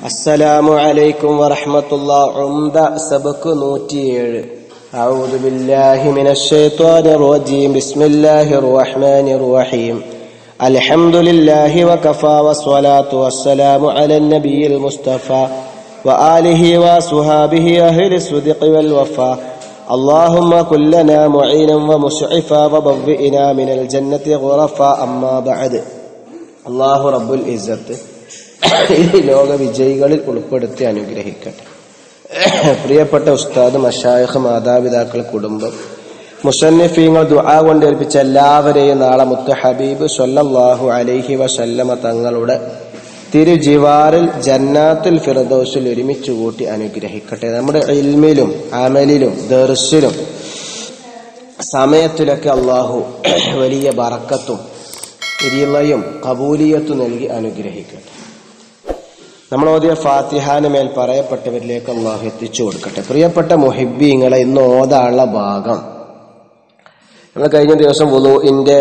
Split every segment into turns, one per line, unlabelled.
السلام عليكم ورحمة الله عمدة سبك نوتير أعوذ بالله من الشيطان الرجيم بسم الله الرحمن الرحيم الحمد لله وكفى والصلاة والسلام على النبي المصطفى وآله وصحابه أهل الصدق والوفاء اللهم كن لنا معينا ومسعفا وبوئنا من الجنة غرفا أما بعد الله رب العزة ഈ ലോക വിജയികളിൽ ഉൾപ്പെടുത്തി അനുഗ്രഹിക്കട്ടെ പ്രിയപ്പെട്ട ഉസ്താദ് മഷായഖ് മാതാപിതാക്കൾ കുടുംബം മുസന്നിഫീങ്ങൾ ദുആ കൊണ്ട് ഏൽപ്പിച്ച എല്ലാവരെയും നാളെ മുത്ത് ഹബീബ് സല്ലല്ലാഹു അലൈഹി വസല്ലമ തങ്ങളുടെ തിരുജിവാറിൽ ജന്നാത്തുൽ ഫിറദോസിൽ ഒരുമിച്ച് കൂട്ടി അനുഗ്രഹിക്കട്ടെ നമ്മുടെ ഇൽമിലും അമലിലും ദർസിലും സമയത്തിലൊക്കെ അള്ളാഹു വലിയ ബറക്കത്തും ഇരിളയും കബൂലിയത്തും നൽകി അനുഗ്രഹിക്കട്ടെ നമ്മൾ ഓതിയ ഫാത്തിഹാന് മേൽ പറയപ്പെട്ടവരിലേക്ക് അള്ളാഹു എത്തിച്ചു കൊടുക്കട്ടെ പ്രിയപ്പെട്ട മുഹിബീങ്ങളെ ഇന്ന് ഓതാനുള്ള ഭാഗം നമ്മൾ കഴിഞ്ഞ ദിവസം വുളുവിന്റെ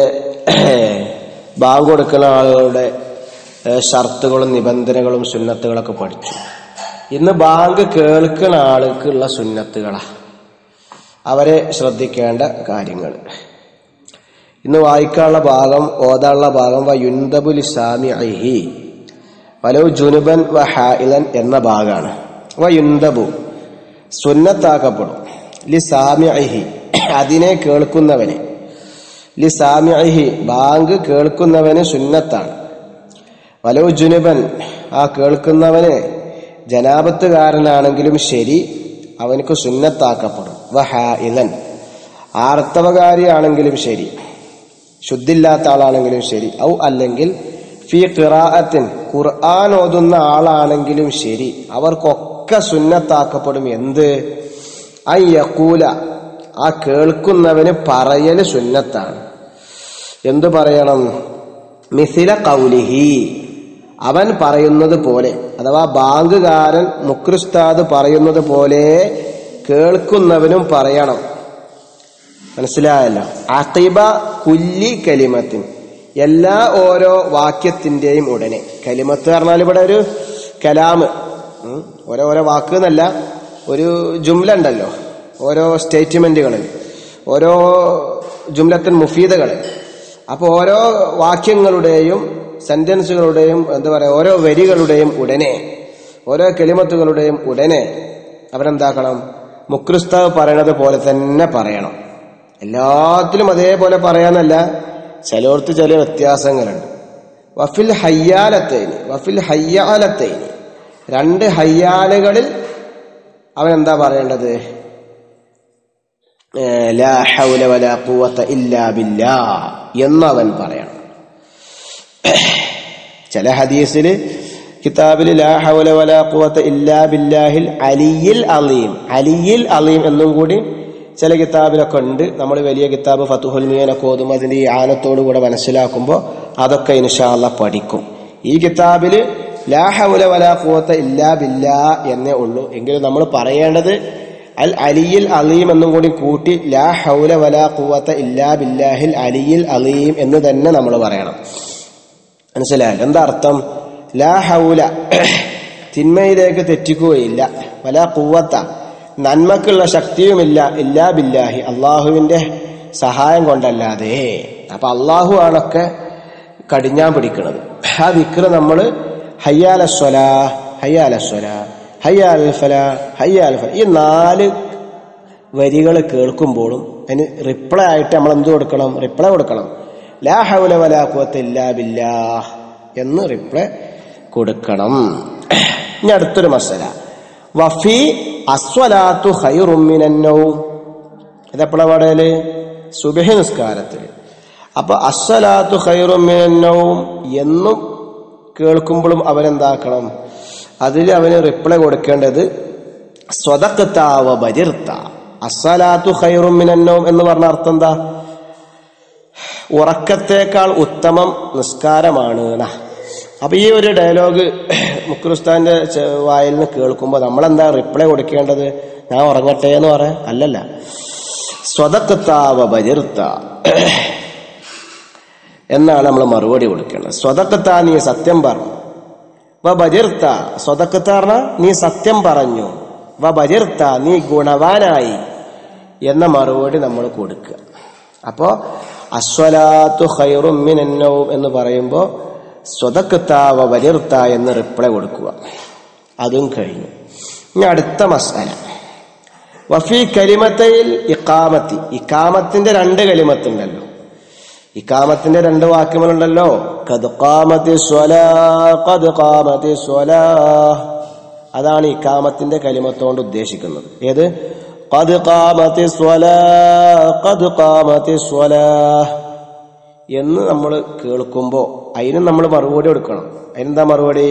ബാങ്ക് കൊടുക്കുന്ന ആളുകളുടെ ഏഹ്, ഷർത്തുകളും നിബന്ധനകളും സുന്നത്തുകളൊക്കെ പഠിച്ചു ഇന്ന് ബാങ്ക് കേൾക്കുന്ന ആൾക്കുള്ള സുന്നത്തുകളാ അവരെ ശ്രദ്ധിക്കേണ്ട കാര്യങ്ങൾ ഇന്ന് വായിക്കാനുള്ള ഭാഗം ഓതാനുള്ള ഭാഗം വ യുന്തബുൽ സാമിഅഹി വലവ് ജുനുബൻ വ ഹായിലൻ എന്ന ഭാഗമാണ് വ യുന്തബു സുന്നത്താക്കപ്പെടും ലി സാമിഅഹി അതിനെ കേൾക്കുന്നവന് ലി സാമിഅഹി ബാങ്ക് കേൾക്കുന്നവന് സുന്നത്താണ് വലവ് ജുനുബൻ ആ കേൾക്കുന്നവന് ജനാപത്തുകാരനാണെങ്കിലും ശരി അവനക്ക് സുന്നത്താക്കപ്പെടും വ ഹായിലൻ ആർത്തവകാരിയാണെങ്കിലും ശരി ശുദ്ധില്ലാത്ത ആളാണെങ്കിലും ശരി ഔ അല്ലെങ്കിൽ ഫി ഖിറാഅത്തിൻ ഖുർആൻ ഓതുന്ന ആളാണെങ്കിലും ശരി അവർക്കൊക്കെ സുന്നത്താക്കപ്പെടും എന്ത് ഐ യക്കൂല ആ കേൾക്കുന്നവന് പറയല് സുന്നത്താണ് എന്തു പറയണം മിസില കൗലിഹി അവൻ പറയുന്നത് പോലെ അഥവാ ബാങ്കുകാരൻ മുക്രിസ്താദ് പറയുന്നത് പോലെ കേൾക്കുന്നവനും പറയണം മനസ്സിലായല്ലോ അഖിബ കുല്ലി കലിമത്തിൻ എല്ലാ ഓരോ വാക്യത്തിന്റെയും ഉടനെ കലിമത്ത് പറഞ്ഞാൽ ഇവിടെ ഒരു കലാമ് ഉം, ഓരോ ഓരോ വാക്ക് എന്നല്ല ഒരു ജുംല ഉണ്ടല്ലോ ഓരോ സ്റ്റേറ്റ്മെന്റുകളിൽ ഓരോ ജുംലത്തൻ മുഫീദകൾ അപ്പോൾ ഓരോ വാക്യങ്ങളുടെയും സെന്റൻസുകളുടെയും എന്താ പറയുക ഓരോ വരികളുടെയും ഉടനെ ഓരോ കെളിമത്തുകളുടെയും ഉടനെ അവരെന്താക്കണം മുക്രിസ്താവ് പറയണത് പോലെ തന്നെ പറയണം എല്ലാത്തിലും അതേപോലെ പറയാന്നല്ല ചിലർക്ക് ചില വ്യത്യാസങ്ങളുണ്ട് വഫിൽ ഹയ്യാലത്തേന് വഫിൽ ഹയ്യാലത്തേന് രണ്ട് ഹയ്യാലുകളിൽ അവൻ എന്താ പറയേണ്ടത് ഏ, ലാ ഹൗല വലാ ഖുവത ഇല്ലാ ബില്ലാ എന്നവൻ പറയണം ചില ഹദീസില് കിതാബില് ലാ ഹൗല വലാ ഖുവത ഇല്ലാ ബില്ലാഹിൽ അലിയിൽ അലീം അലിയിൽ അലീം എന്നും കൂടി ചില കിതാബിലൊക്കെ ഉണ്ട് നമ്മൾ വലിയ കിതാബ് ഫത്തുഹുൽ മീനൊക്കെ ഓതുമ്പോൾ അതിന്റെ ഈ ആനത്തോടു കൂടെ മനസ്സിലാക്കുമ്പോൾ അതൊക്കെ ഇൻഷാല്ല പഠിക്കും ഈ കിതാബില് ലാ ഹൗല വലാ ഖുവത ഇല്ലാ ബില്ലാ എന്നേ ഉള്ളൂ എങ്കിലും നമ്മൾ പറയേണ്ടത് അൽ അലിയിൽ അലീം എന്നും കൂടി കൂട്ടി ലാ ഹൗല വലാ ഖുവത ഇല്ലാ ബില്ലാഹിൽ അലിയിൽ അലീം എന്ന് തന്നെ നമ്മൾ പറയണം മനസ്സിലായല്ലോ എന്താ അർത്ഥം ലാ ഹൗല തിന്മയിലേക്ക് തെറ്റിക്കുകയില്ല വല കുവത്ത നന്മക്കുള്ള ശക്തിയുമില്ല ഇല്ലാ ബില്ലാഹി അള്ളാഹുവിന്റെ സഹായം കൊണ്ടല്ലാതെ അപ്പൊ അള്ളാഹു ആണൊക്കെ കടിഞ്ഞാൻ പിടിക്കുന്നത് ആ വിക്ര നമ്മൾ ഹയ്യാലസ്വല ഹയ്യാലസ്വല ഹയ്യാൽ ഫല ഹയ്യാൽ ഫല ഈ നാല് വരികൾ കേൾക്കുമ്പോഴും അതിന് റിപ്ലൈ ആയിട്ട് നമ്മൾ എന്ത് കൊടുക്കണം റിപ്ലൈ കൊടുക്കണം ലാ ഹൗല വലാ ഖുവത ഇല്ലാ ബില്ലാഹ് എന്ന് റിപ്ലൈ കൊടുക്കണം ഇനി അടുത്തൊരു മസല വഫി അസ്വലാത്തു ഖൈറും മിനൻ നൗം ഇതെപ്പോഴാ പാടല് സുബഹി നിസ്കാരത്തിൽ അപ്പൊ അസ്വലാത്തു ഖൈറും മിനൻ നൗം എന്നും കേൾക്കുമ്പോഴും അവനെന്താക്കണം അതിൽ അവന് റിപ്ലൈ കൊടുക്കേണ്ടത് സ്വതക്കത്താവ ബജിർത്ത അസ്സലാത്തു ഖൈറും മിനൻ നൗം എന്ന് പറഞ്ഞ അർത്ഥം എന്താ ഉറക്കത്തേക്കാൾ ഉത്തമം നിസ്കാരമാണ് ന്നാ. അപ്പൊ ഈ ഒരു ഡയലോഗ് മുക്കുറുസ്താന്റെ വായിൽ നിന്ന് കേൾക്കുമ്പോൾ നമ്മളെന്താ റിപ്ലൈ കൊടുക്കേണ്ടത് ഞാൻ ഉറങ്ങട്ടെ എന്ന് പറയാം അല്ലല്ല സ്വതക്കത്താവ ബജിർത്ത എന്നാണ് നമ്മൾ മറുപടി കൊടുക്കേണ്ടത് സ്വതക്കത്താ നീ സത്യം പറഞ്ഞു വ ബജിർത്ത സ്വതക്കത്ത പറഞ്ഞ നീ സത്യം പറഞ്ഞു വ ബജിർത്ത നീ ഗുണവാനായി എന്ന മറുപടി നമ്മൾ കൊടുക്കുക അപ്പോ അസ്വലാത്തു ഖൈറും മിനന്നവും എന്ന് പറയുമ്പോൾ സ്വതക്കത്ത വ ബജിർത്ത എന്ന് റിപ്ലൈ കൊടുക്കുക അതും കഴിഞ്ഞു ഇനി അടുത്ത മസാല വഫി കലിമത്തയിൽ ഇക്കാമത്തി ഇക്കാമത്തിന്റെ രണ്ട് കലിമത്തുണ്ടല്ലോ ഇക്കാമത്തിന്റെ രണ്ട് വാക്യങ്ങളുണ്ടല്ലോ കത് കാമത്തി സ്വലാ കത് കാമത്തി സ്വലാ അതാണ് ഇക്കാമത്തിന്റെ കലിമത്തോണ്ട് ഉദ്ദേശിക്കുന്നത് ഏത് കത് കാമത്തി സ്വലാ കത് കാമത്തി സ്വലാ എന്ന് നമ്മൾ കേൾക്കുമ്പോൾ അതിനും നമ്മൾ മറുപടി കൊടുക്കണം അതിനെന്താ മറുപടി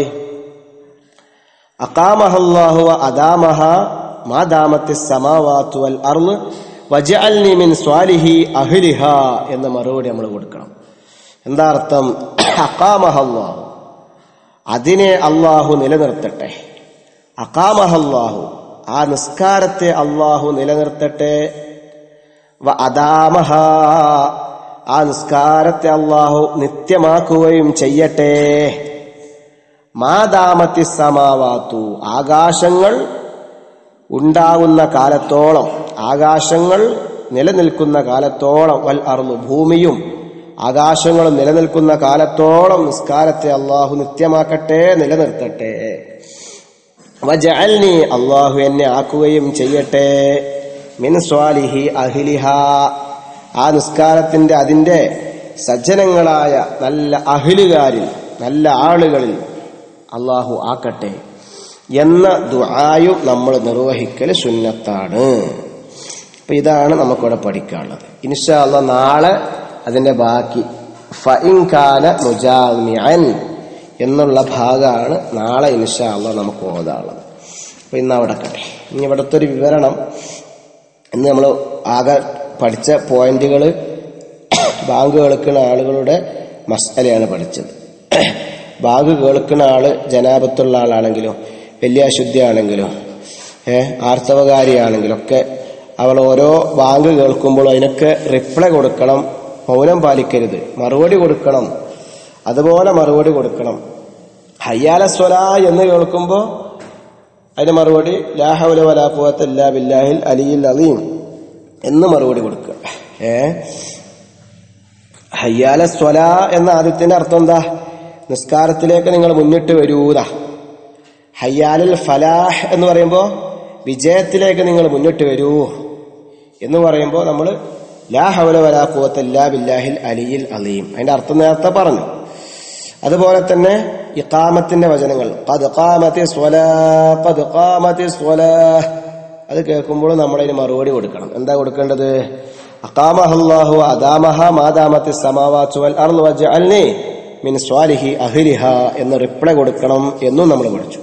അക്കാമഹല്ലാഹു അദാമഹ മാ ദാമത്തി സമാവാത്തു വൽ അർള് വജഅൽനി മിൻ സ്വാലിഹി അഹ്ലിഹ എന്ന മറുപടി നമ്മൾ കൊടുക്കണം എന്താ അർത്ഥം അക്കാമഹല്ലാഹു അതിനെ അള്ളാഹു നിലനിർത്തട്ടെ അക്കാമഹല്ലാഹു ആ നിസ്കാരത്തെ അള്ളാഹു നിലനിർത്തട്ടെ വ അദാമഹ ആ നിസ്കാരത്തെ അള്ളാഹു നിത്യമാക്കുകയും ചെയ്യട്ടെ മാതാമത്തി സമാവാത്തു ആകാശങ്ങൾ ഉണ്ടാകുന്ന കാലത്തോളം ആകാശങ്ങൾ നിലനിൽക്കുന്ന കാലത്തോളം വൽ അറുന്നു ഭൂമിയും ആകാശങ്ങളും നിലനിൽക്കുന്ന കാലത്തോളം നിസ്കാരത്തെ അള്ളാഹു നിത്യമാക്കട്ടെ നിലനിർത്തട്ടെ വജഅൽനി അള്ളാഹു എന്നെ ആക്കുകയും ചെയ്യട്ടെ മിൻ സ്വാലിഹി അഹിലിഹ ആ നിസ്കാരത്തിന്റെ അതിന്റെ സജ്ജനങ്ങളായ നല്ല അഹിലുകാരിൽ നല്ല ആളുകളിൽ അള്ളാഹു ആക്കട്ടെ എന്ന ദുആയും നമ്മൾ നിർവഹിക്കൽ സുന്നത്താണ് അപ്പൊ ഇതാണ് നമുക്കിവിടെ പഠിക്കാനുള്ളത് ഇൻഷാ അള്ളാഹ് നാളെ അതിന്റെ ബാക്കി ഫഇൻകാന മുജാമിഅൻ എന്നുള്ള ഭാഗമാണ് നാളെ ഇൻഷാ അള്ളാഹ് നമുക്ക് ഓതാനുള്ളത് അപ്പൊ ഇന്ന് അവിടെ കട്ടെ ഇനി ഇവിടുത്തെ ഒരു വിവരണം ഇന്ന് നമ്മൾ ആകെ പഠിച്ച പോയിന്റുകൾ ബാങ്ക് കേൾക്കുന്ന ആളുകളുടെ മസാലയാണ് പഠിച്ചത് ബാങ്ക് കേൾക്കുന്ന ആള് ജനാപത്തുള്ള ആളാണെങ്കിലും വലിയ അശുദ്ധിയാണെങ്കിലും ഏഹ് ആർത്തവകാരിയാണെങ്കിലും ഒക്കെ അവൾ ഓരോ ബാങ്ക് കേൾക്കുമ്പോൾ അതിനൊക്കെ റിപ്ലൈ കൊടുക്കണം മൗനം പാലിക്കരുത് മറുപടി കൊടുക്കണം അതുപോലെ മറുപടി കൊടുക്കണം ഹയ്യാല സ്വല എന്ന് കേൾക്കുമ്പോൾ അതിന് മറുപടി ലാഹൗല വലാഖുവത്ത് ഇല്ലാ ബില്ലാഹിൽ അലിയിൽ അലീം എന്ന് മറുപടി കൊടുക്കുക ഏ ഹയ്യാല സ്വല എന്ന ആദ്യത്തിന്റെ അർത്ഥം എന്താ നിസ്കാരത്തിലേക്ക് നിങ്ങൾ മുന്നിട്ട് വരൂത ഹയ്യാലുൽ ഫലാഹ് എന്ന് പറയുമ്പോൾ വിജയത്തിലേക്ക് നിങ്ങൾ മുന്നിട്ട് വരൂ എന്ന് പറയുമ്പോൾ നമ്മൾ ലാ ഹൗല വലാ ഖുവത്ത ഇല്ലാ ബില്ലാഹിൽ അലിയിൽ അലീം അതിന്റെ അർത്ഥം നേരത്തെ പറഞ്ഞു അതുപോലെ തന്നെ ഇഖാമത്തിന്റെ വചനങ്ങൾ ഖദ് ഖാമത്തി സ്വലാ ഖദ് ഖാമത്തി സ്വലാ അത് കേൾക്കുമ്പോൾ നമ്മൾ അതിന് മറുപടി കൊടുക്കണം എന്താ കൊടുക്കേണ്ടത് അഖാമഹല്ലാഹു അദാമഹ മാദാമത്തി സമാവാത്തു വൽ അർള് വജഅൽനി മിൻ സ്വാലിഹി അഹ്ലിഹ എന്ന് റിപ്ലൈ കൊടുക്കണം എന്നും നമ്മൾ പഠിച്ചു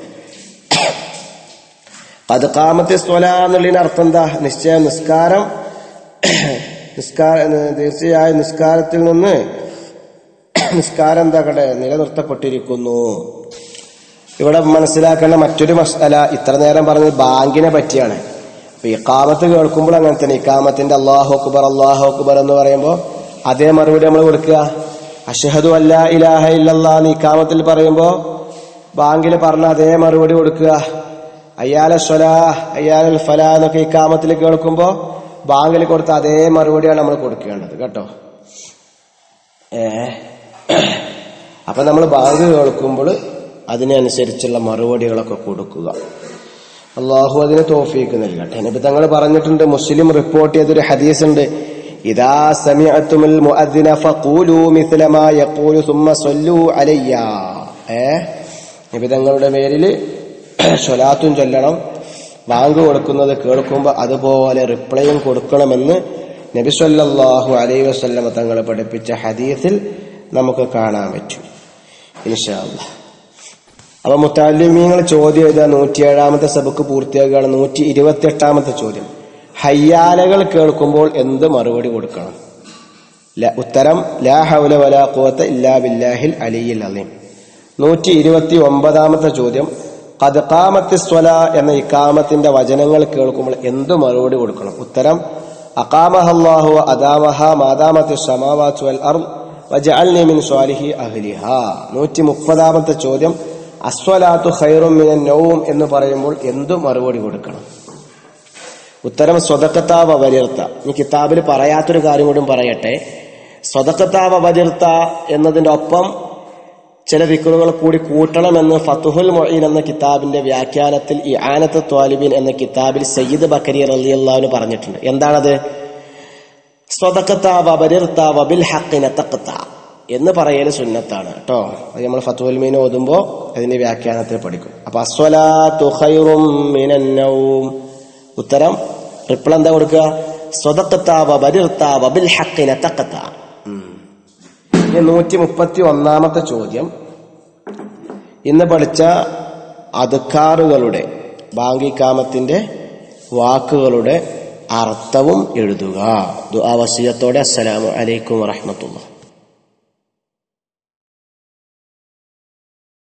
ഖദ് ഖാമത്തി സ്വലാ എന്നുള്ളതിന് അർത്ഥം എന്താ നിശ്ചയം നിസ്കാരം നിസ്കാര തീർച്ചയായും നിസ്കാരത്തിൽ നിന്ന് നിസ്കാരം എന്താക്കട്ടെ നിലനിർത്തപ്പെട്ടിരിക്കുന്നു ഇവിടെ മനസ്സിലാക്കേണ്ട മറ്റൊരു മസാല ഇത്ര നേരം പറഞ്ഞത് ബാങ്കിനെ പറ്റിയാണ് അപ്പൊ ഇക്കാമത്ത് കേൾക്കുമ്പോൾ അങ്ങനെ തന്നെ ഇക്കാമത്തിന്റെ അള്ളാഹു അക്ബർ അള്ളാഹു അക്ബർ എന്ന് പറയുമ്പോൾ അതേ മറുപടി നമ്മൾ കൊടുക്കുക അഷഹദു അല്ല ഇലാഹ ഇല്ലല്ലാ എന്ന് ഇക്കാമത്തിൽ പറയുമ്പോൾ ബാങ്കിൽ പറഞ്ഞ അതേ മറുപടി കൊടുക്കുക അയ്യാല സ്വലാ അയ്യാലൽ ഫല എന്നൊക്കെ ഇക്കാമത്തിൽ കേൾക്കുമ്പോൾ ബാങ്കിൽ കൊടുത്ത അതേ മറുപടിയാണ് നമ്മൾ കൊടുക്കേണ്ടത് കേട്ടോ ഏ അപ്പൊ നമ്മൾ ബാങ്ക് കേൾക്കുമ്പോൾ അതിനനുസരിച്ചുള്ള മറുപടികളൊക്കെ കൊടുക്കുക അള്ളാഹു അതിന് തോഫീക്ക് നൽകട്ടെ നബി തങ്ങൾ പറഞ്ഞിട്ടുണ്ട് മുസ്ലിം റിപ്പോർട്ട് ചെയ്തൊരു ഹദീസ് ഉണ്ട് ഇദാ സമിഅത്തുൽ മുഅദ്ദിന ഫഖൂലു മിസ്ല മാ യഖൂലു സുമ്മ സല്ലു അലയ്യ ഏ നബി തങ്ങളുടെ പേരിൽ സ്വലാത്തും ചൊല്ലണം ബാങ്ക് കൊടുക്കുന്നത് കേൾക്കുമ്പോൾ അതുപോലെ റിപ്ലൈയും കൊടുക്കണമെന്ന് നബി സല്ലല്ലാഹു അലൈഹി വസല്ലമ തങ്ങൾ പഠിപ്പിച്ച ഹദീസിൽ നമുക്ക് കാണാൻ പറ്റും ഇൻഷാ അല്ലാഹ് അപ്പൊ മുത്താലിമീങ്ങൾ ചോദ്യം എഴുതുക നൂറ്റിയേഴാമത്തെ സബക്ക് പൂർത്തിയാക്കുകയാണ് നൂറ്റി ഇരുപത്തി എട്ടാമത്തെ ചോദ്യം ഹയ്യാലകൾ കേൾക്കുമ്പോൾ എന്ത് മറുപടി കൊടുക്കണം ല- ഉത്തരം ലാ ഹൗല വലാ ഖുവത്ത ഇല്ലാ ബില്ലാഹിൽ അലിയിൽ അലീം നൂറ്റി ഇരുപത്തി ഒമ്പതാമത്തെ ചോദ്യം കദക്കാമത്തി സ്വല എന്ന ഇക്കാമത്തിന്റെ വചനങ്ങൾ കേൾക്കുമ്പോൾ എന്ത് മറുപടി കൊടുക്കണം ഉത്തരം അക്കാമഹല്ലാഹു അദാമഹ മാതാമത്തി സമാവാത്തു വൽ അർ വജഅൽനി മിൻ സ്വാലിഹി അഹ്ലിഹ നൂറ്റി മുപ്പതാമത്തെ ചോദ്യം അസ്വലാത്തു ഖൈറും മിനൻ നൗം എന്ന് പറയുമ്പോൾ എന്തു മറുപടി കൊടുക്കണം ഉത്തരം സ്വതക്കത്താവ വരിർത്ത ഈ കിതാബിൽ പറയാത്തൊരു കാര്യം കൂടി പറയട്ടെ സ്വതക്കത്താവ വരിർത്ത എന്നതിന്റെ ഒപ്പം ചില ദിക്കറുകൾ കൂടി കൂട്ടണമെന്ന് ഫത്തുഹുൽ മൊയ്ൻ എന്ന കിതാബിന്റെ വ്യാഖ്യാനത്തിൽ ഈ ആനത്ത് ത്വാലിബിൻ എന്ന കിതാബിൽ സയ്യിദ് ബക്കരി റലിയല്ലാവിന് പറഞ്ഞിട്ടുണ്ട് എന്താണത് സ്വതക്കത്താവ വരിർത്താവ ബിൽ ഹക്കിനെ തക്കത്ത എന്ന് പറയല് സുന്നത്താണ് കേട്ടോ അത് നമ്മൾ ഫത്തുഹുൽ മീൻ ഓതുമ്പോ അതിന്റെ വ്യാഖ്യാനത്തിൽ പഠിക്കും അപ്പൊ അസ്വലാത്തു ഖൈറും മിനൻ നൗം ഉത്തരം റിപ്ലൈ എന്താ കൊടുക്കുക സ്വതക്കത്താവ വരിർത്താവ ബിൽ ഹക്കിനെ തക്കത്ത ഇനി നൂറ്റി മുപ്പത്തി ഒന്നാമത്തെ ചോദ്യം ഇന്ന് പഠിച്ച അതുക്കാറുകളുടെ ബാങ്കിക്കാമത്തിന്റെ വാക്കുകളുടെ അർത്ഥവും എഴുതുക ദുആ വസിയത്തോടെ അസ്സലാമു അലൈക്കും വറഹ്മത്തുള്ളാഹി